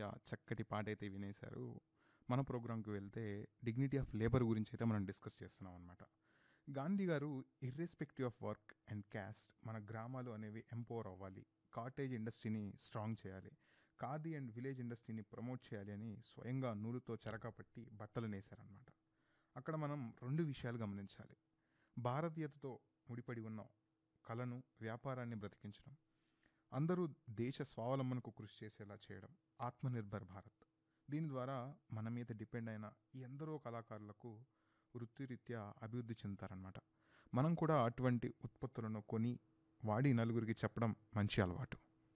yeah చక్కటి పాట అయితే వినేశారు మన ప్రోగ్రాంకి వెళ్తే డిగ్నిటీ ఆఫ్ లేబర్ గురించి అయితే మనం డిస్కస్ చేస్తున్నాం అనమాట గాంధీ గారు irrespective of work and caste మన గ్రామాలు అనేవి ఎంపవర్ అవ్వాలి కాటేజ్ ఇండస్ట్రీని స్ట్రాంగ్ చేయాలి ఖాదీ అండ్ విలేజ్ ఇండస్ట్రీని ప్రమోట్ చేయాలి అని స్వయంగా నూలుతో చెరకపట్టి బట్టలు నేశారనమాట అక్కడ మనం రెండు విషయాలు గమనించాలి భారతీయతతో ముడిపడి ఉన్న కళను వ్యాపారాన్ని బ్రతికించడం అందరూ దేశ స్వావలంబనకు కృషి చేసేలా చేయడం ఆత్మనిర్భర్ భారత్ దీని ద్వారా మన మీద డిపెండ్ అయిన ఎందరో కళాకారులకు వృత్తిరీత్యా అభివృద్ధి చెందుతారనమాట మనం కూడా అటువంటి ఉత్పత్తులను కొని వాడి నలుగురికి చెప్పడం మంచి అలవాటు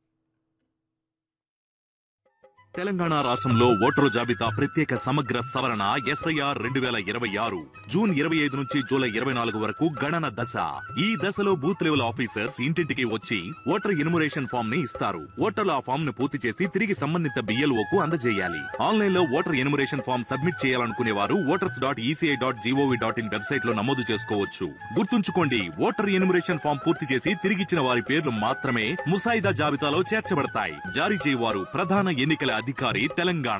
తెలంగాణ రాష్ట్రంలో ఓటరు జాబితా ప్రత్యేక సమగ్ర సవరణ ఎస్ఐఆర్ రెండు వేల ఇరవై ఆరు జూన్ ఇరవై ఐదు నుంచి జూలై ఇరవై నాలుగు వరకు గణన దశ ఈ దశలో బూత్ లెవెల్ ఆఫీసర్స్ ఇంటింటికి వచ్చి ఓటర్ ఎన్యుమరేషన్ ఫామ్ ని ఇస్తారు ఓటర్లు ఆ ఫామ్ ను పూర్తి చేసి తిరిగి సంబంధిత BLO కు అందజేయాలి ఆన్లైన్ లో ఓటర్ ఎన్యుమరేషన్ ఫామ్ సబ్మిట్ చేయాలనుకునే వారు voters dot ECI dot GOV dot in website లో నమోదు చేసుకోవచ్చు గుర్తుంచుకోండి ఓటర్ ఎన్యుమరేషన్ ఫామ్ పూర్తి చేసి తిరిగిచ్చిన వారి పేర్లు మాత్రమే ముసాయిదా జాబితాలో చేర్చబడతాయి జారీ చేయవారు ప్రధాన ఎన్నికల అధికారి తెలంగాణ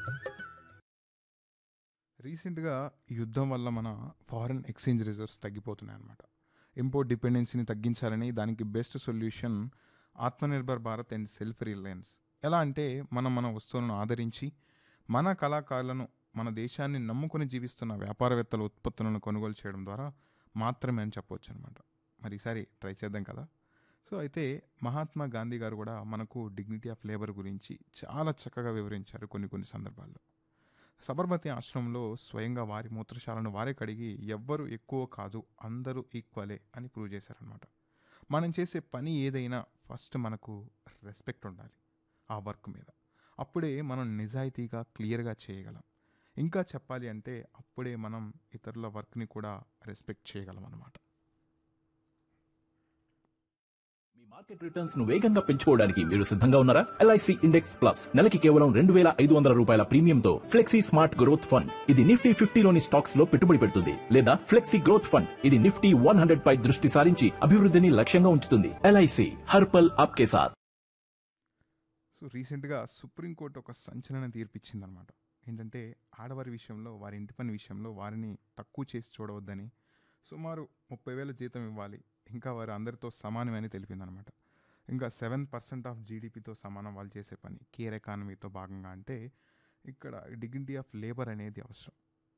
రీసెంట్గా యుద్ధం వల్ల మన ఫారెన్ ఎక్స్చేంజ్ రిజర్వ్స్ తగ్గిపోతున్నాయి అన్నమాట ఇంపోర్ట్ డిపెండెన్సీని తగ్గించాలని దానికి best solution Atmanirbhar Bharat and self reliance ఎలా అంటే మనం మన వస్తువులను ఆదరించి మన కళాకారులను మన దేశాన్ని నమ్ముకొని జీవిస్తున్న వ్యాపారవేత్తల ఉత్పత్తులను కొనుగోలు చేయడం ద్వారా మాత్రమే అని చెప్పవచ్చు అనమాట మరి ఈసారి ట్రై చేద్దాం కదా సో అయితే మహాత్మా గాంధీ గారు కూడా మనకు డిగ్నిటీ ఆఫ్ లేబర్ గురించి చాలా చక్కగా వివరించారు కొన్ని కొన్ని సందర్భాల్లో సబర్మతి ఆశ్రమంలో స్వయంగా వారి మూత్రశాలను వారే కడిగి ఎవ్వరు ఎక్కువ కాదు అందరూ ఈక్వలే అని ప్రూవ్ చేశారనమాట మనం చేసే పని ఏదైనా ఫస్ట్ మనకు రెస్పెక్ట్ ఉండాలి ఆ వర్క్ మీద అప్పుడే మనం నిజాయితీగా క్లియర్గా చేయగలం ఇంకా చెప్పాలి అంటే అప్పుడే మనం ఇతరుల వర్క్ని కూడా రెస్పెక్ట్ చేయగలం అనమాట మీ మార్కెట్ రిటర్న్స్ ను వేగంగా పెంచుకోవడానికి మీరు సిద్ధంగా ఉన్నారా ఎల్ఐసి ఇండెక్స్ ప్లస్ నెలకి కేవలం రెండు వేల ఐదు వందల రూపాయల ప్రీమియంతో ఫ్లెక్సీ స్మార్ట్ గ్రోత్ ఫండ్ ఇది నిఫ్టీ ఫిఫ్టీలోని స్టాక్స్ లో పెట్టుబడి పెడుతుంది లేదా ఫ్లెక్సీ గ్రోత్ ఫండ్ ఇది నిఫ్టీ వన్ హండ్రెడ్ పై దృష్టి సారించి అభివృద్ధిని లక్ష్యంగా ఉంచుతుంది ఎల్ఐసి హర్పల్ ఆప్కే సాత్ సో రీసెంట్గా సుప్రీంకోర్టు ఒక సంచలన తీర్పిచ్చిందనమాట ఏంటంటే ఆడవారి విషయంలో వారి ఇంటి పని విషయంలో వారిని తక్కువ చేసి చూడవద్దని సుమారు ముప్పై వేల జీతం ఇవ్వాలి ఇంకా వారు అందరితో సమానమని తెలిపిందనమాట ఇంకా సెవెన్ పర్సెంట్ ఆఫ్ జీడిపితో సమానం వాళ్ళు చేసే పని కేర్ ఎకానమీతో భాగంగా అంటే ఇక్కడ డిగ్నిటీ ఆఫ్ లేబర్ అనేది అవసరం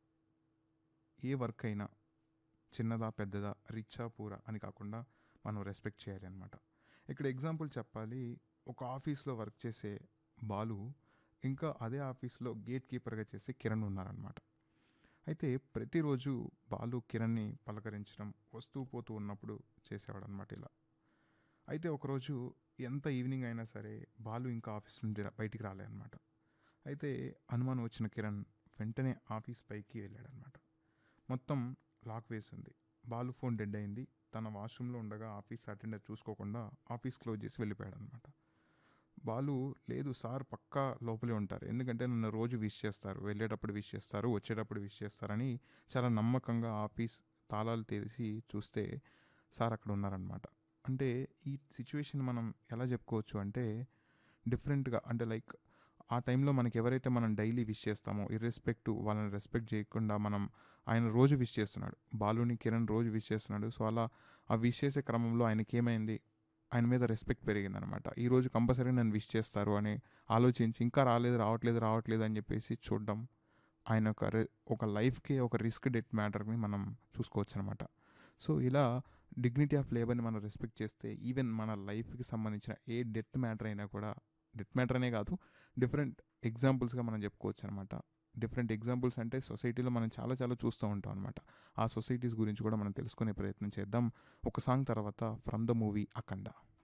ఏ వర్క్ అయినా చిన్నదా పెద్దదా రిచ్చా పూరా అని కాకుండా మనం రెస్పెక్ట్ చేయాలి అనమాట ఇక్కడ ఎగ్జాంపుల్ చెప్పాలి ఒక ఆఫీస్లో వర్క్ చేసే బాలు ఇంకా అదే ఆఫీస్లో గేట్ కీపర్గా చేసే కిరణ్ ఉన్నారనమాట అయితే ప్రతిరోజు బాలు కిరణ్ని పలకరించడం వస్తూ పోతూ ఉన్నప్పుడు చేసేవాడు అనమాట ఇలా అయితే ఒకరోజు ఎంత ఈవినింగ్ అయినా సరే బాలు ఇంకా ఆఫీస్ నుండి రా- బయటికి రాలేదన్నమాట అయితే అనుమానం వచ్చిన కిరణ్ వెంటనే ఆఫీస్ పైకి వెళ్ళాడనమాట మొత్తం లాక్ వేసి ఉంది బాలు ఫోన్ డెడ్ అయింది తన వాష్రూమ్లో ఉండగా ఆఫీస్ అటెండర్ చూసుకోకుండా ఆఫీస్ క్లోజ్ చేసి వెళ్ళిపోయాడు అనమాట బాలు లేదు సార్ పక్కా లోపలే ఉంటారు ఎందుకంటే నన్ను రోజు విష్ చేస్తారు వెళ్ళేటప్పుడు విష్ చేస్తారు వచ్చేటప్పుడు విష్ చేస్తారని చాలా నమ్మకంగా ఆఫీస్ తాళాలు తెరిచి చూస్తే సార్ అక్కడ ఉన్నారనమాట అంటే ఈ సిచ్యువేషన్ మనం ఎలా చెప్పుకోవచ్చు అంటే డిఫరెంట్గా అంటే లైక్ ఆ టైంలో మనకి ఎవరైతే మనం డైలీ విష్ చేస్తామో ఇర్రెస్పెక్టివ్ వాళ్ళని రెస్పెక్ట్ చేయకుండా మనం ఆయన రోజు విష్ చేస్తున్నాడు బాలుని కిరణ్ రోజు విష్ చేస్తున్నాడు సో అలా ఆ విష్ చేసే క్రమంలో ఆయనకి ఏమైంది ఆయన మీద రెస్పెక్ట్ పెరిగిందనమాట ఈరోజు కంపల్సరీ నన్ను విష్ చేస్తారు అని ఆలోచించి ఇంకా రాలేదు రావట్లేదు రావట్లేదు అని చెప్పేసి చూడడం ఆయన ఒక రి- ఒక లైఫ్కి ఒక రిస్క్ డెత్ మ్యాటర్ని మనం చూసుకోవచ్చు అనమాట సో ఇలా డిగ్నిటీ ఆఫ్ లేబర్ని మనం రెస్పెక్ట్ చేస్తే ఈవెన్ మన లైఫ్కి సంబంధించిన ఏ డెత్ మ్యాటర్ అయినా కూడా డెత్ మ్యాటర్ అనే కాదు డిఫరెంట్ ఎగ్జాంపుల్స్గా మనం చెప్పుకోవచ్చు అనమాట డిఫరెంట్ ఎగ్జాంపుల్స్ అంటే సొసైటీలో మనం చాలా చాలా చూస్తూ ఉంటాం అనమాట ఆ సొసైటీస్ గురించి కూడా మనం తెలుసుకునే ప్రయత్నం చేద్దాం ఒక సాంగ్ తర్వాత ఫ్రమ్ ద మూవీ అఖండ